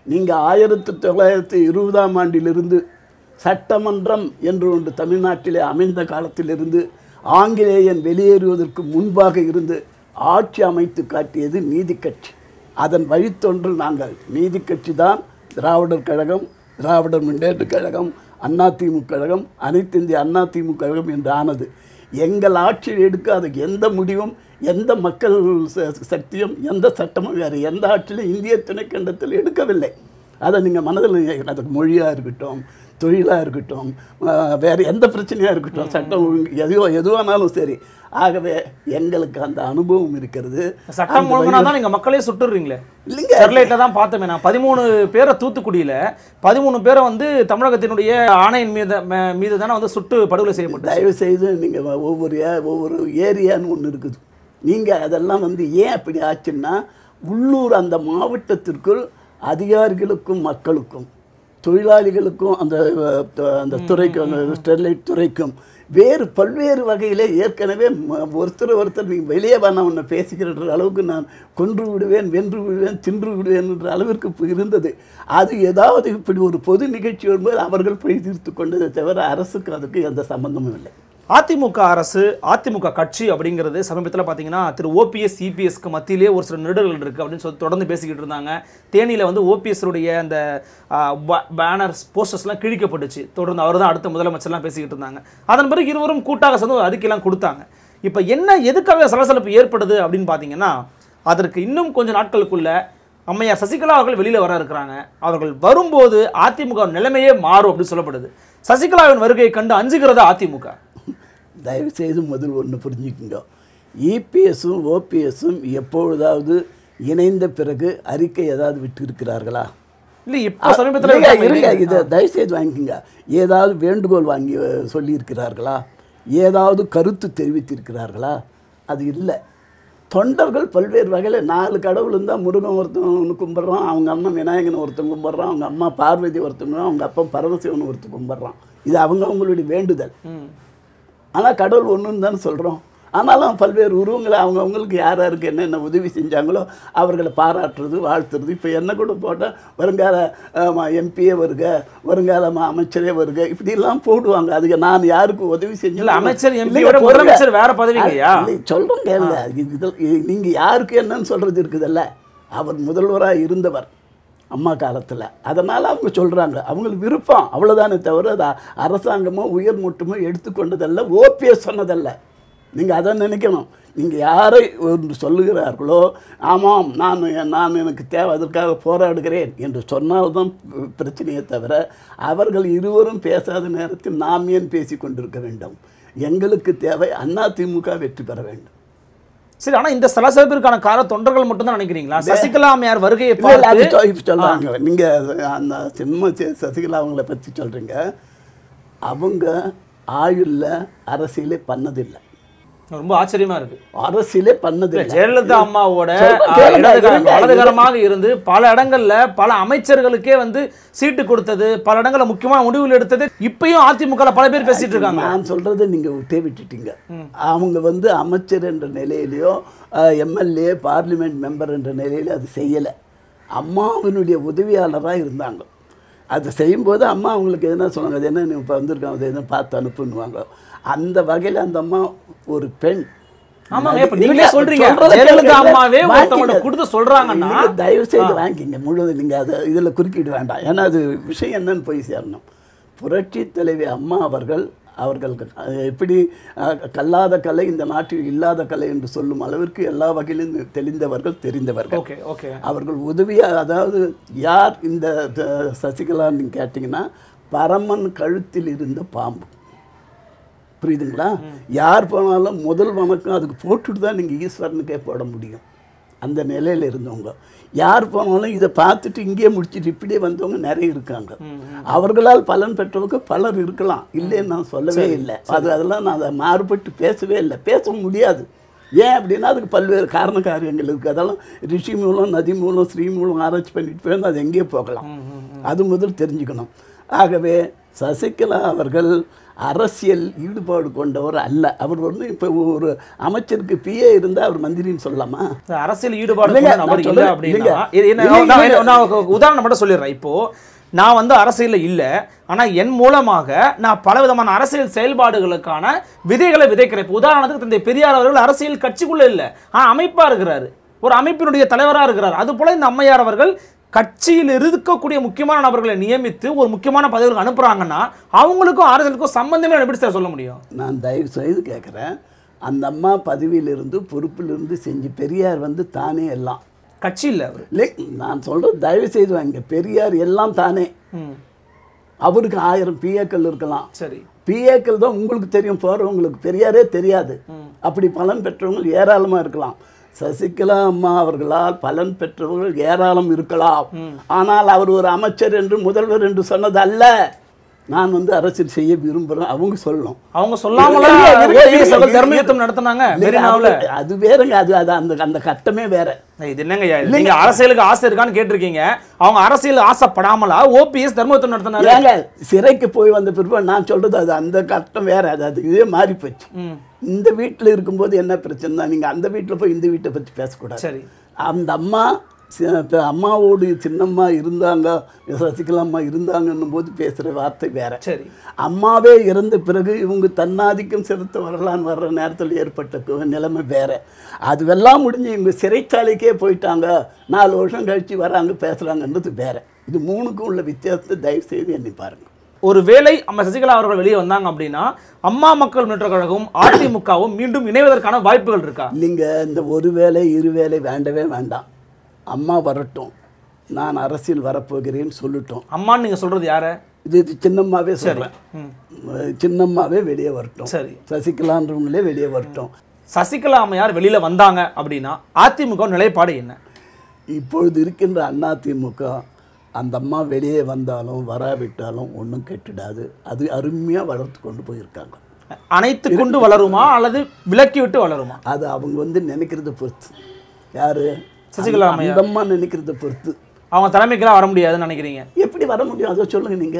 நீங்கள் ஆயிரத்தி தொள்ளாயிரத்தி இருபதாம் ஆண்டிலிருந்து சட்டமன்றம் என்று ஒன்று தமிழ்நாட்டிலே அமைந்த காலத்திலிருந்து ஆங்கிலேயன் வெளியேறுவதற்கு முன்பாக இருந்து ஆட்சி அமைத்து காட்டியது நீதி கட்சி அதன் வழித்தொன்று நாங்கள் நீதி கட்சி தான் திராவிடர் கழகம் திராவிடர் முன்னேற்ற கழகம் அதிமுக கழகம் அனைத்து இந்திய அதிமுக கழகம் என்று ஆனது எங்கள் ஆட்சியில் எடுக்காத எந்த முடிவும் எந்த மக்கள் ச- சக்தியும் எந்த சட்டமும் வேறு எந்த ஆட்சியிலும் இந்திய துணைக்கண்டத்தில் எடுக்கவில்லை அதை நீங்கள் மனதில் அதுக்கு மொழியாக இருக்கட்டும் தொழிலாக இருக்கட்டும் ஆஹ், வேறு எந்த பிரச்சனையாக இருக்கட்டும் சட்டம் ஒழுங்கு எதுவோ எதுவானாலும் சரி ஆகவே எங்களுக்கு அந்த அனுபவம் இருக்கிறது சட்டம் ஒழுங்குனா தான் நீங்க மக்களே சுட்டுறீங்களே இல்லைங்க. ஸ்டெர்லைட்ல தான் பார்த்தோமே நான் பதிமூணு பேரை தூத்துக்குடியில பதிமூணு பேரை வந்து தமிழகத்தினுடைய ஆணையின் மீது ம- மீது தானே வந்து சுட்டு படுகொலை செய்யப்பட்டு தயவு செய்து நீங்கள் ஒவ்வொரு ஏ- ஒவ்வொரு ஏரியான்னு ஒன்று இருக்குது நீங்கள் அதெல்லாம் வந்து ஏன் அப்படி ஆச்சுன்னா உள்ளூர் அந்த மாவட்டத்திற்குள் அதிகாரிகளுக்கும் மக்களுக்கும் தொழிலாளிகளுக்கும் அந்த அஹ், த- அந்த துறைக்கும் அந்த ஸ்டெர்லைட் துறைக்கும் வேறு பல்வேறு வகையிலே ஏற்கனவே ம- ஒருத்தர் ஒருத்தர் நீ வெளியே வேணா உன்னை பேசிக்கிற அளவுக்கு நான் கொன்று விடுவேன் வென்று விடுவேன் தின்று விடுவேன் என்ற அளவிற்கு இப்ப இருந்தது அது ஏதாவது இப்படி ஒரு பொது நிகழ்ச்சி வரும்போது அவர்கள் பழி தீர்த்து கொண்டதை தவிர அரசுக்கு அதுக்கு எந்த சம்பந்தமும் இல்லை அதிமுக அரசு அதிமுக கட்சி அப்படிங்கிறது சமீபத்தில் பார்த்தீங்கன்னா திரு ஓபிஎஸ் சிபிஎஸ்க்கு மத்தியிலே ஒரு சில நெடுகள் இருக்குது அப்படின்னு சொல்லி தொடர்ந்து பேசிக்கிட்டு இருந்தாங்க தேனியில் வந்து ஓபிஎஸ் உடைய அந்த பேனர்ஸ் போஸ்டர்ஸ்லாம் கிழிக்கப்பட்டுச்சு தொடர்ந்து அவர் தான் அடுத்த முதலமைச்சர்லாம் பேசிக்கிட்டு இருந்தாங்க அதன் பிறகு இருவரும் கூட்டாக சேர்ந்து ஒரு அறிக்கையெல்லாம் கொடுத்தாங்க இப்போ என்ன எதுக்காக சலசலப்பு ஏற்படுது அப்படின்னு பார்த்தீங்கன்னா அதற்கு இன்னும் கொஞ்சம் நாட்களுக்குள்ள அம்மையார் சசிகலா அவர்கள் வெளியில் வர இருக்கிறாங்க அவர்கள் வரும்போது அதிமுக நிலைமையே மாறும் அப்படின்னு சொல்லப்படுது சசிகலாவின் வருகையை கண்டு அஞ்சுகிறதா அதிமுக தயவு செய்து முதல் ஒன்று புரிஞ்சுக்குங்க இபிஎஸும் ஓபிஎஸும் எப்பொழுதாவது இணைந்த பிறகு அறிக்கை ஏதாவது விட்டு இருக்கிறார்களா இல்ல இப்போ சமீபத்தில் இருங்க, இருங்க இதை தயவுசெய்து வாங்கிக்கோங்க ஏதாவது வேண்டுகோள் வாங்கி அஹ், சொல்லியிருக்கிறார்களா ஏதாவது கருத்து தெரிவித்திருக்கிறார்களா அது இல்லை தொண்டர்கள் பல்வேறு வகையில் நாலு கடவுள் இருந்தால் முருகன் ஒருத்தன் ஒன்று கும்பிட்றான் அவங்க அண்ணன் விநாயகன் ஒருத்தன் கும்பிட்றான் அவங்க அம்மா பார்வதி ஒருத்தன் அவங்க அப்பா பரமசிவன் ஒருத்தன் கும்பிட்றான் இது அவங்க அவங்களுடைய வேண்டுதல் ஆனால் கடவுள் ஒன்றுன்னு தானே சொல்கிறோம் ஆனாலும் பல்வேறு உருவங்களை அவங்க அவங்களுக்கு யார் யாருக்கு என்னென்ன உதவி செஞ்சாங்களோ அவர்களை பாராட்டுறது வாழ்த்துறது இப்போ என்ன கூட போட்டால் வருங்கால எம்பியே வருக வருங்கால ம- அமைச்சரே வருக இப்படிலாம் போடுவாங்க அதுக்கு நான் யாருக்கு உதவி செஞ்சு இல்ல, அமைச்சர், MP யோட முதலமைச்சர் வேற பதவிங்கய்யா. சொல்கிறோம் கேளுங்க இதில் நீங்கள் யாருக்கு என்னன்னு சொல்கிறது இருக்குதுல்ல அவர் முதல்வராக இருந்தவர் அம்மா காலத்தில் அதனால் அவங்க சொல்கிறாங்க அவங்களுக்கு விருப்பம் அவ்வளோதானே தவிர அது அரசாங்கமோ உயர் முட்டுமோ எடுத்துக்கொண்டதல்ல ஓபிஎஸ் சொன்னதல்ல நீங்கள் அதை நினைக்கணும் நீங்கள் யாரை ஒன்று சொல்லுகிறார்களோ ஆமாம் நான் நான் எனக்கு தேவை அதற்காக போராடுகிறேன் என்று சொன்னால்தான் பிரச்சனையே தவிர அவர்கள் இருவரும் பேசாத நேரத்தில் நாம் ஏன் பேசி கொண்டிருக்க வேண்டும் எங்களுக்கு தேவை அதிமுக வெற்றி பெற வேண்டும் சரி ஆனா இந்த சலசலப்பிற்கான காரணம் தொண்டர்கள் மட்டும் தான் நினைக்கிறீங்களா சசிகலா அம்மையார் வருகையை இல்ல, இல்ல, அது பார்த்து சொ- இப்ப சொல்றாங்க நீங்க அந்த சின்ன சி- சசிகலா அவங்கள பத்தி சொல்றீங்க அவங்க ஆயுள்ல அரசியலே பண்ணதில்லை ரொம்ப ஆச்சரியமா இருக்கு அரசியலே இல்ல, பண்ணதில்லை ஜெயலலிதா அம்மாவோட சொல்றேன், ஆ, கேளுங்க, இடதுகர- இருங்க, வலதுகரமாக இருந்து பல இடங்கள்ல பல அமைச்சர்களுக்கே வந்து சீட்டு கொடுத்தது பல இடங்கள்ல முக்கியமான முடிவுகள் எடுத்தது இப்பயும் அதிமுக ல பல பேர் பேசிட்டு இருக்காங்க நான் சொல்றதை நீங்க விட்டே விட்டுட்டீங்க அவங்க வந்து அமைச்சர் என்ற நிலையிலையோ எம்எல்ஏ பார்லிமெண்ட் மெம்பர் என்ற நிலையில அது செய்யலை அம்மாவினுடைய உதவியாளராக இருந்தாங்க அது செய்யும்போது அம்மா அவங்களுக்கு எதுனா சொன்னாங்க அது என்ன நீ இப்போ வந்திருக்காங்க அது எதுவும் பார்த்து அனுப்புன்னுவாங்க அந்த வகையில் அந்த அம்மா ஒரு பெண் ஆமாங்க, இப்ப இல்ல, நீங்களே சொல்றீங்க. சொல்றதை ஜெயலலிதா கேளுங்க. அம்மாவே ஒருத்தவங்கள்ட்ட வாங்கிங்க. கொடுத்து சொல்றாங்கன்னா, நீங்க தயவு செய்து வாங்கிங்க முழுவதும் நீங்கள் அதை இதில் குறுக்கிட வேண்டாம் ஏன்னா அது விஷயம் என்னன்னு போய் சேரணும் புரட்சி தலைவி அம்மா அவர்கள் அவர்கள் அஹ், எப்படி அஹ், கல்லாத கலை இந்த நாட்டில் இல்லாத கலை என்று சொல்லும் அளவிற்கு எல்லா வகையிலும் தெளிந்தவர்கள் தெரிந்தவர்கள் ஓகே ஓகே அவர்கள் உதவியாக அதாவது யார் இந்த த- சசிகலான்னு கேட்டிங்கன்னா பரமன் கழுத்தில் இருந்த பாம்பு புரியுதுங்களா யார் போனாலும் முதல் வணக்கம் அதுக்கு போட்டுட்டு தான் நீங்கள் ஈஸ்வரனுக்கே போட முடியும் அந்த நிலையில் இருந்தவங்க யார் போனாலும் இதை பார்த்துட்டு இங்கேயே முடிச்சிட்டு இப்படியே வந்தவங்க நிறைய இருக்காங்க அவர்களால் பலன் பெற்றவங்க பலர் இருக்கலாம் இல்லைன்னு நான் சொல்லவே இல்லை அது அதெல்லாம் நான் அதை மாறுபட்டு பேசவே இல்லை பேச முடியாது ஏன் அப்படின்னா அதுக்கு பல்வேறு காரண காரியங்கள் இருக்குது அதெல்லாம் ரிஷி மூலம் நதி மூலம் ஸ்ரீ மூலம் ஆராய்ச்சி பண்ணிட்டு போயிருந்தா அது எங்கேயே போகலாம் அது முதல் தெரிஞ்சுக்கணும் ஆகவே சசிகலா அவர்கள் அரசியல் ஈடுபாடு கொண்டவர் அல்ல அவர் வந்து இப்போ ஒரு அமைச்சருக்கு பிஏ இருந்தால் அவர் மந்திரின்னு சொல்லலாமா இந்த அரசியல் ஈடுபாடு இல்லைங்க, கொண்ட நபர் நான் இல்ல சொல்றேன், அப்படின்னா இல்லைங்க. இது என்ன- இல்லைங்க, நான் இல்லைங்க. நான் ஒரு உதாரணம் மட்டும் சொல்லிடுறேன் இப்போ நான் வந்து அரசியல்ல இல்ல ஆனா என் மூலமாக நான் பல விதமான அரசியல் செயல்பாடுகளுக்கான விதைகளை விதைக்கிறேன் இப்போ உதாரணத்துக்கு தந்தை பெரியார் அவர்கள் அரசியல் கட்சிக்குள்ள இல்ல ஆனா அமைப்பா இருக்கிறாரு ஒரு அமைப்பினுடைய தலைவரா இருக்கிறார் அது போல இந்த அம்மையார் அவர்கள் கட்சியில் இருக்கக்கூடிய முக்கியமான நபர்களை நியமித்து ஒரு முக்கியமான பதவிகளுக்கு அனுப்புறாங்கன்னா அவங்களுக்கும் அரசியலுக்கும் சம்பந்தமே எப்படி சார் சொல்ல முடியும் நான் தயவு செய்து கேட்குறேன் அந்த அம்மா பதவியிலிருந்து பொறுப்பிலிருந்து செஞ்சு பெரியார் வந்து தானே எல்லாம் கட்சி இல்ல அவர் இல்லை நான் சொல்கிறது தயவு செய்து வாங்க பெரியார் எல்லாம் தானே ம் அவருக்கு ஆயிரம் பிஏக்கள் இருக்கலாம் சரி பிஏக்கள் தான் உங்களுக்கு தெரியும் போகிறவங்களுக்கு பெரியாரே தெரியாது அப்படி பலன் பெற்றவங்க ஏராளமாக இருக்கலாம் சசிகலா அம்மா அவர்களால் பலன் பெற்றவர்கள் ஏராளம் இருக்கலாம் ஆனால் அவர் ஒரு அமைச்சர் என்று முதல்வர் என்று சொன்னது அல்ல நான் வந்து அரசியல் செய்ய விரும்புகிறேன் அவங்க சொல்லணும் அவங்க சொல்லாமல இல்ல, இல்ல, இல்ல, OPS இல்ல, அவர்கள் இல்ல, தர்ம யுத்தம் நடத்தினாங்க இல்ல, மெரினாவுல அது- அது வேறங்க அது அது அந்த அந்த கட்டமே வேற இது என்னங்க ஐயா இது? நீங்க அரசியலுக்கு ஆசை இருக்கான்னு கேட்டிருக்கீங்க அவங்க அரசியல் ஆசைப்படாமலா ஓபிஎஸ் தர்ம யுத்தம் நடத்தினாரு ஏங்க சிறைக்கு போய் வந்த பிற்பாடு நான் சொல்றது அது அந்த கட்டம் வேற அது அது இதே மாறி போச்சு ம். இந்த வீட்டில் இருக்கும்போது என்ன பிரச்சனை நீங்க அந்த வீட்டில் போய் இந்த வீட்டை பத்தி பேசக்கூடாது சரி அந்த அம்மா சி- இப்ப அம்மாவோடு சின்னம்மா இருந்தாங்க சசிகலா அம்மா இருந்தாங்கன்னும் போது பேசுகிற வார்த்தை வேற சரி அம்மாவே இறந்த பிறகு இவங்க தன்னாதிக்கம் செலுத்த வரலான்னு வர்ற நேரத்தில் ஏற்பட்ட கு- நிலைமை வேற அதுவெல்லாம் முடிஞ்சு இவங்க சிறைச்சாலைக்கே போயிட்டாங்க நாலு வருஷம் கழிச்சு வராங்க பேசுகிறாங்கன்றது வேற இது மூணுக்கும் உள்ள வித்தியாசத்தை தயவு செய்து எண்ணி பாருங்க ஒரு வேளை அம்மா சசிகலா அவர்கள் வெளியே வந்தாங்க அப்படின்னா அம்மா மக்கள் முன்னேற்ற கழகம் அதிமுகவும் மீண்டும் இணைவதற்கான வாய்ப்புகள் இருக்கா இல்லைங்க இந்த ஒரு வேலை இரு வேலை வேண்டவே வேண்டாம் அம்மா வரட்டும் நான் அரசியல் வரப்போகிறேன்னு சொல்லட்டும் அம்மான்னு நீங்க சொல்றது யார இது இது சின்னம்மாவே சொல்கிறேன் சின்னம்மாவே வெளியே வரட்டும் சரி சசிகலான்றவங்களே வெளியே வரட்டும் சசிகலா அம்மையார் வெளியில வந்தாங்க அப்படின்னா அதிமுக நிலைப்பாடு என்ன இப்பொழுது இருக்கின்ற அதிமுக அந்த அம்மா வெளியே வந்தாலும் வராவிட்டாலும் ஒன்றும் கெட்டுடாது அது அருமையாக வளர்த்து கொண்டு போயிருக்காங்க அனைத்து கொண்டு வளருமா அல்லது விலக்கி விட்டு வளருமா அது அவங்க வந்து நினைக்கிறத பொறுத்து யாரு சசிகலா அந்த- அந்த அம்மா நினைக்கிறத பொறுத்து அவங்க தலைமைக்கெல்லாம் வர முடியாதுன்னு நினைக்கிறீங்க எப்படி வர முடியும் அதை சொல்லுங்க நீங்க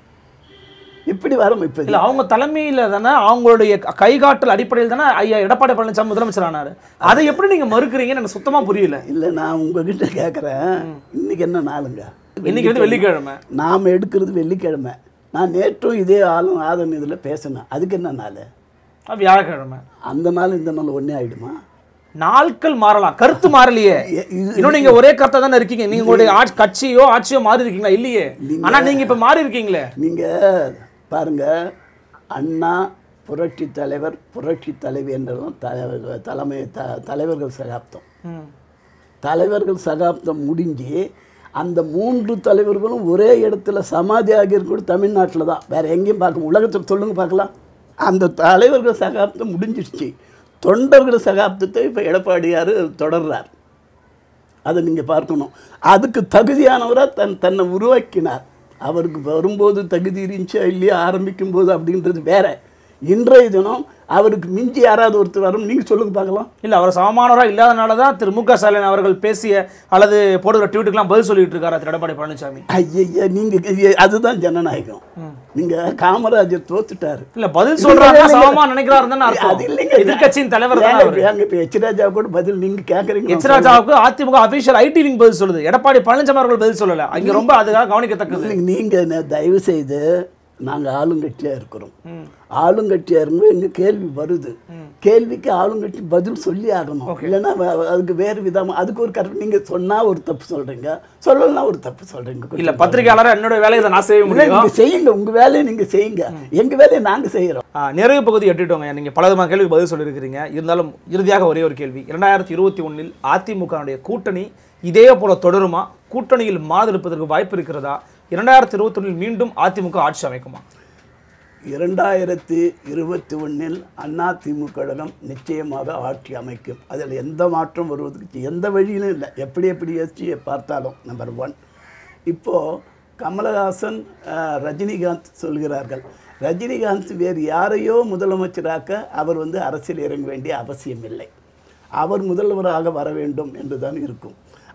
எப்படி வர இப்போ இல்ல அவங்க தலைமையில தானே அவங்களுடைய கைகாட்டல் அடிப்படையில் தானே ஐயா எடப்பாடி பழனிசாமி முதலமைச்சர் ஆனாரு அதை எப்படி நீங்க மறுக்கிறீங்கன்னு எனக்கு சுத்தமா புரியல இல்லை நான் உங்ககிட்ட கேட்குறேன் இன்னைக்கு என்ன நாளுங்க இன்னைக்கு வந்து வெள்ளிக்கிழமை நாம் எடுக்கிறது வெள்ளிக்கிழமை நான் நேற்றும் இதே ஆளும் ஆதன் இதில் பேசினேன் அதுக்கு என்ன நாள் அது வியாழக்கிழமை அந்த நாள் இந்த நாள் ஒன்றே ஆயிடுமா நாட்கள் மாறலாம் கருத்து மாறலையே எ- இது- இன்னும் நீங்க ஒரே கருத்தை தானே இருக்கீங்க நீங்க உங்களுடைய ஆட்சி கட்சியோ ஆட்சியோ மாறி இருக்கீங்களா இல்லையே ஆனா நீங்க இப்ப மாறி இருக்கீங்களே நீங்கள் பாருங்க அண்ணா புரட்சி தலைவர் புரட்சி தலைவி என்றதும் த தலைமை த தலைவர்கள் சகாப்தம் ம். தலைவர்கள் சகாப்தம் முடிஞ்சு அந்த மூன்று தலைவர்களும் ஒரே இடத்துல சமாதி ஆகியிருக்கூட தமிழ்நாட்டில் தான் வேற எங்கேயும் பார்க்க உலகத்தில் சொல்லுங்க பார்க்கலாம் அந்த தலைவர்கள் சகாப்தம் முடிஞ்சிடுச்சு தொண்டர்கள் சகாப்தத்தை இப்போ எடப்பாடியார் தொடர்றார் அதை நீங்கள் பார்க்கணும் அதுக்கு தகுதியானவராக தன் தன்னை உருவாக்கினார் அவருக்கு வரும்போது தகுதி இருந்துச்சா இல்லையா ஆரம்பிக்கும் போது அப்படின்றது வேற இன்றைய தினம் அவருக்கு மிஞ்சி யாராவது ஒருத்தர் வரும் நீங்கள் சொல்லுங்க பார்க்கலாம் இல்ல அவர் சமமானவரா இல்லாதனால தான் திரு மு க ஸ்டாலின் அவர்கள் பேசிய அல்லது போடுகிற ட்வீட்டுக்கெல்லாம் பதில் சொல்லிட்டு இருக்காரு திரு எடப்பாடி பழனிசாமி ஐயா நீங்க அதுதான் ஜனநாயகம் நீங்க காமராஜர் தோத்துட்டாரு இல்ல பதில் சொல்றாங்க சமமா நினைக்கிறாரு தானே அது அர்த்தம் இல்லைங்க எதிர்க்கட்சியின் தலைவர் தானே ஏங்க, அவரு ஏங்க இப்ப எச் ராஜா கூட பதில் நீங்க கேக்குறீங்க எச் ராஜாவுக்கு அதிமுக அபிஷியல் ஐடி விங் பதில் சொல்லுது எடப்பாடி பழனிசாமி அவர்கள் பதில் சொல்லல அங்க ரொம்ப அதுக்காக கவனிக்கத்தக்கது இல்லைங்க, நீங்க ந- தயவு செய்து நாங்க ஆளுங்கட்சியா இருக்கிறோம் ஆளுங்கட்சியா இருக்கும்போது எங்க கேள்வி வருது கேள்விக்கு ஆளுங்கட்சி பதில் சொல்லி ஆகணும் இல்லைன்னா வ- அதுக்கு வேறு விதமா அதுக்கு ஒரு கரெக்ட் நீங்க சொன்னா ஒரு தப்பு சொல்றீங்க சொல்லலைன்னா ஒரு தப்பு சொல்றீங்க இல்ல பத்திரிகையாளர் என்னோட வேலையை இதை நான் செய்ய இல்ல, முடியும் நீங்க செய்யுங்க உங்க வேலையை நீங்க செய்யுங்க எங்க வேலையை நாங்க செய்யறோம் ஆ, நிறைவு பகுதி எட்டிட்டோங்க நீங்க பல விதமான கேள்வி பதில் சொல்லியிருக்கிறீங்க இருந்தாலும் இறுதியாக ஒரே ஒரு கேள்வி இரண்டாயிரத்தி இருபத்தி ஒன்றில் அதிமுகவுடைய கூட்டணி இதே போல தொடருமா கூட்டணியில் மாறுதலுப்பதற்கு வாய்ப்பு இருக்கிறதா இரண்டாயிரத்தி இருபத்தி ஒன்றில் மீண்டும் அதிமுக ஆட்சி அமைக்குமா இரண்டாயிரத்தி இருபத்தி ஒன்றில் அதிமுக கழகம் நிச்சயமாக ஆட்சி அமைக்கும் அதில் எந்த மாற்றம் வருவதற்கு எந்த வழியிலும் இல்லை எப்படி எப்படி யோசிச்சு பார்த்தாலும் நம்பர் ஒன் இப்போது கமலஹாசன் அஹ், ரஜினிகாந்த் சொல்கிறார்கள் ரஜினிகாந்த் வேறு யாரையோ முதலமைச்சராக்க அவர் வந்து அரசியல் இறங்க வேண்டிய அவசியம் இல்லை அவர் முதல்வராக வர வேண்டும் என்று தான் இருக்கும்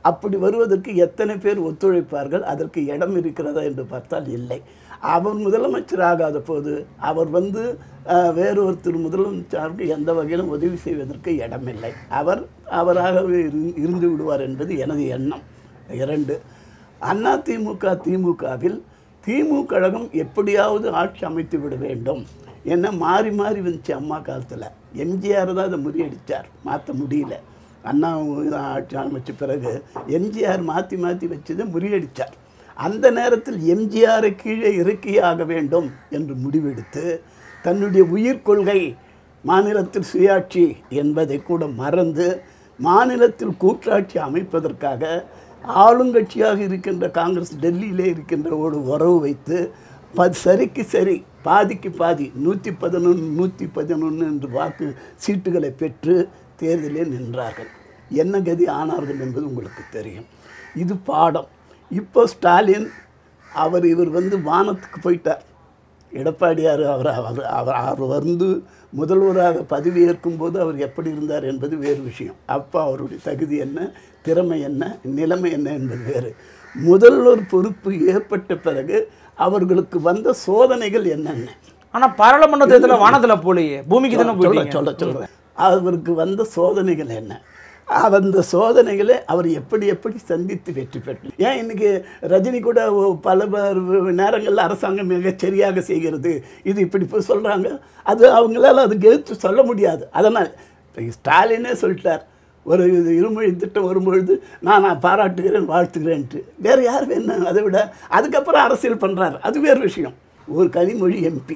அப்படி வருவதற்கு எத்தனை பேர் ஒத்துழைப்பார்கள் அதற்கு இடம் இருக்கிறதா என்று பார்த்தால் இல்லை அவர் முதலமைச்சர் ஆகாத போது அவர் வந்து அஹ், வேறு ஒருத்தர் முதலமைச்சருக்கு எந்த வகையிலும் உதவி செய்வதற்கு இடமில்லை அவர் அவராகவே இரு- இருந்து விடுவார் என்பது எனது எண்ணம் இரண்டு அண்ணா திமுக திமுகவில் திமுக கழகம் எப்படியாவது ஆட்சி அமைத்து விட வேண்டும் என்ன மாறி மாறி வந்துச்சு அம்மா காலத்தில் எம்ஜிஆர் தான் அதை முறியடித்தார் மாற்ற முடியல அண்ணா ஆட்சி அமைச்ச பிறகு எம்ஜிஆர் மாற்றி மாற்றி வச்சதை முறியடித்தார் அந்த நேரத்தில் எம்ஜிஆரை கீழே இறக்கியாக வேண்டும் என்று முடிவெடுத்து தன்னுடைய உயிர் கொள்கை மாநிலத்தில் சுயாட்சி என்பதை கூட மறந்து மாநிலத்தில் கூட்டாட்சி அமைப்பதற்காக ஆளுங்கட்சியாக இருக்கின்ற காங்கிரஸ் டெல்லியிலே இருக்கின்ற ஒரு உறவு வைத்து ப சரிக்கு சரி பாதிக்கு பாதி நூற்றி பதினொன்று நூற்றி பதினொன்று என்று வாக்கு சீட்டுகளை பெற்று தேர்தலில் நின்றார்கள் என்ன கதி ஆனார்கள் என்பது உங்களுக்கு தெரியும் இது பாடம் இப்போ ஸ்டாலின் அவர் இவர் வந்து வானத்துக்கு போயிட்டார் எடப்பாடியார் அவர் அவர் அவர் அவர் வந்து முதல்வராக பதவியேற்கும் போது அவர் எப்படி இருந்தார் என்பது வேறு விஷயம் அப்போ அவருடைய தகுதி என்ன திறமை என்ன நிலைமை என்ன என்பது வேறு முதல்வர் பொறுப்பு ஏற்பட்ட பிறகு அவர்களுக்கு வந்த சோதனைகள் என்னென்ன ஆனா பாராளுமன்ற தேர்தலில் வானத்துல போலையே பூமிக்கு தானே சொல்ல போயிட்டீங்க சொல்ல சொல்கிறேன் அவருக்கு வந்த சோதனைகள் என்ன அந்த சோதனைகளை அவர் எப்படி எப்படி சந்தித்து வெற்றி பெற்று ஏன் இன்னைக்கு ரஜினி கூட ஒ- பல ப- நேரங்களில் அரசாங்கம் மிகச் சரியாக செய்கிறது இது இப்படி போய் சொல்கிறாங்க அது அவங்களால அதுக்கு எடுத்து சொல்ல முடியாது அதனால் இப்ப ஸ்டாலினே சொல்லிட்டார் ஒரு இது இருமொழி திட்டம் வரும்பொழுது நான் நான் பாராட்டுகிறேன் வாழ்த்துகிறேன்ட்டு வேறு யார் வேணும் அதை விட அதுக்கப்புறம் அரசியல் பண்ணுறாரு அது வேறு விஷயம் ஒரு கனிமொழி எம்பி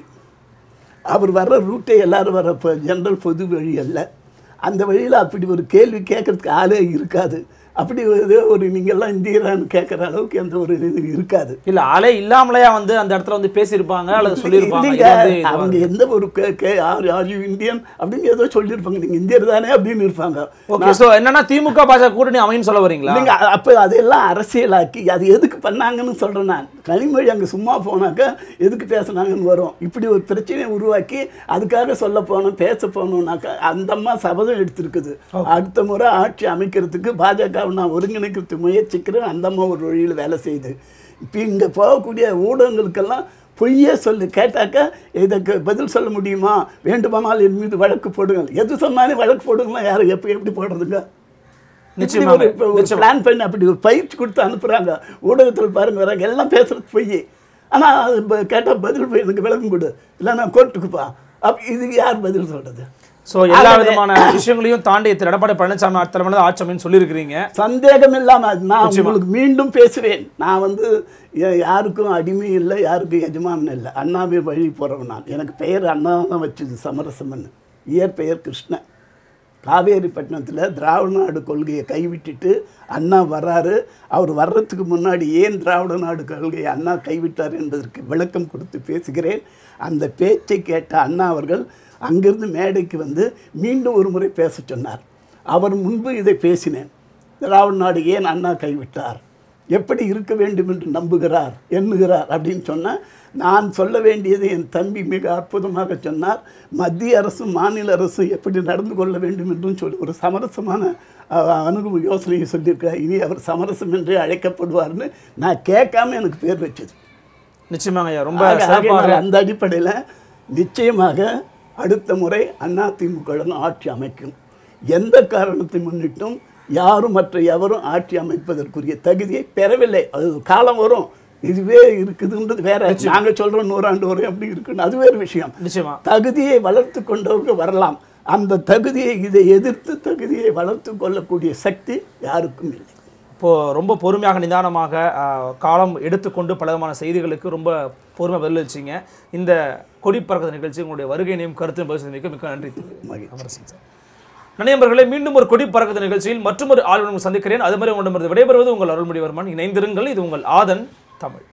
அவர் வர்ற ரூட்டே எல்லாரும் வர இப்போ ஜென்ரல் பொது வழி அல்ல அந்த வழியில் அப்படி ஒரு கேள்வி கேட்கறதுக்கு ஆளே இருக்காது அப்படி ஒரு ஒரு நீங்கள்லாம் இந்தியரான்னு கேட்குற அளவுக்கு எந்த ஒரு இது இருக்காது இல்ல ஆளே இல்லாமலையா வந்து அந்த இடத்துல வந்து பேசியிருப்பாங்க அல்லது சொல்லியிருப்பாங்க இல்லைங்க, இது வந்து இது அவங்க வந்து- எந்த ஒரு K K R are you Indian அப்படின்னு ஏதோ சொல்லியிருப்பாங்க நீங்கள் இந்தியர் தானே அப்படின்னு இருப்பாங்க ஓகே சோ என்னன்னா திமுக பாஜக கூட்டணி அமைன்னு சொல்ல வரீங்களா இல்லைங்க அ- அப்போ அதெல்லாம் அரசியலாக்கி அது எதுக்கு பண்ணாங்கன்னு சொல்கிறேன் நான் கனிமொழி அங்கே சும்மா போனாக்கா எதுக்கு பேசுனாங்கன்னு வரும் இப்படி ஒரு பிரச்சனையை உருவாக்கி அதுக்காக சொல்ல போனோம் பேச போனோம்னாக்கா அந்த அம்மா சபதம் எடுத்திருக்குது அடுத்த முறை ஆட்சி அமைக்கிறதுக்கு பாஜகவை நான் ஒருங்கிணைக்கிறதுக்கு முயற்சிக்கிறேன் அந்த அம்மா ஒரு வழியில் வேலை செய்யுது இப்போ இங்கே போகக்கூடிய ஊடகங்களுக்கெல்லாம் பொய்யே சொல்லு கேட்டாக்கா இதுக்கு பதில் சொல்ல முடியுமா வேண்டுமானால் என் மீது வழக்கு போடுங்கள் எது சொன்னாலும் வழக்கு போடுங்களா யாரும் எப்படி எப்படி போடுறதுங்க நிச்சயமாக, இப்படி ஒரு- இப்ப ஒரு நிச்சயமா. பிளான் பண்ணி அப்படி ஒரு பயிற்சி கொடுத்து அனுப்புகிறாங்க ஊடகத்தில் பாருங்க வராங்க எல்லாம் பேசுறது பொய் ஆனால் அது கேட்டால் பதில் போய் எனக்கு விளக்கம் கொடு இல்லை நான் கோர்ட்டுக்குப்பா அப்ப இதுக்கு யார் பதில் சொல்றது சோ எல்லா ஆகவே- விதமான விஷயங்களையும் தாண்டி திரு எடப்பாடி பழனிசாமி தலைமையில ஆட்சி அமைன்னு சொல்லியிருக்கிறீங்க சந்தேகம் இல்லாம நான் உங்களுக்கு மீண்டும் பேசுவேன் நான் வந்து யா- யாருக்கும் அடிமை இல்லை யாருக்கும் எஜமானன் இல்லை அண்ணாவே வழி போகிறவன் நான் எனக்கு பெயர் அண்ணா தான் வச்சது சமரசமன் இயற்பெயர் கிருஷ்ணன் காவேரிப்பட்டினத்தில் திராவிட நாடு கொள்கையை கைவிட்டுட்டு அண்ணா வர்றாரு அவர் வர்றதுக்கு முன்னாடி ஏன் திராவிட நாடு கொள்கையை அண்ணா கைவிட்டார் என்பதற்கு விளக்கம் கொடுத்து பேசுகிறேன் அந்த பேச்சை கேட்ட அண்ணா அவர்கள் அங்கிருந்து மேடைக்கு வந்து மீண்டும் ஒரு முறை பேச சொன்னார் அவர் முன்பு இதை பேசினேன் திராவிட நாடு ஏன் அண்ணா கைவிட்டார் எப்படி இருக்க வேண்டும் என்று நம்புகிறார் எண்ணுகிறார் அப்படின்னு சொன்னால் நான் சொல்ல வேண்டியது என் தம்பி மிக அற்புதமாக சொன்னார் மத்திய அரசும் மாநில அரசும் எப்படி நடந்து கொள்ள வேண்டும் என்றும் சொல்லி ஒரு சமரசமான அஹ், அணுகு யோசனையை சொல்லியிருக்கார் இனி அவர் சமரசம் என்றே அழைக்கப்படுவார்னு நான் கேட்காம எனக்கு பேர் வச்சது நிச்சயமாங்க ஐயா ரொம்ப ஆக- சிறப்பாக ஆகையினால் அந்த அடிப்படையில் நிச்சயமாக அடுத்த முறை அதிமுக ஆட்சி அமைக்கும் எந்த காரணத்தை முன்னிட்டும் யாரும் மற்ற எவரும் ஆட்சி அமைப்பதற்குரிய தகுதியை பெறவில்லை அது காலம் வரும் இதுவே இருக்குதுன்றது வேற நாங்க சொல்றோம் நூறாண்டு வரும் அப்படி இருக்குன்னு அது வேறு விஷயம் நிச்சயமா தகுதியை வளர்த்து கொண்டவர்கள் வரலாம் அந்த தகுதியை இதை எதிர்த்து தகுதியை வளர்த்து கொள்ளக்கூடிய சக்தி யாருக்கும் இல்லை இப்போ ரொம்ப பொறுமையாக நிதானமாக ஆஹ், காலம் எடுத்துக்கொண்டு பலவிதமான செய்திகளுக்கு ரொம்ப பொறுமை பதிலளிச்சிங்க இந்த கொடி பறக்கிற நிகழ்ச்சி உங்களுடைய வருகையினையும் கருத்து பதிவு செய்தமைக்கு மிக்க நன்றி மகிழ்ச்சி. அமரசிங் சார் நண்பர்களே மீண்டும் ஒரு கொடி பறக்கிற நிகழ்ச்சியில் மற்றொரு ஆளுநர் சந்திக்கிறேன் அது மாதிரி உங்களிடமிருந்து விடைபெறுவது உங்கள் அருள்மொழிவர்மன் இணைந்திருங்கள் இது உங்கள் ஆதன் தமிழ்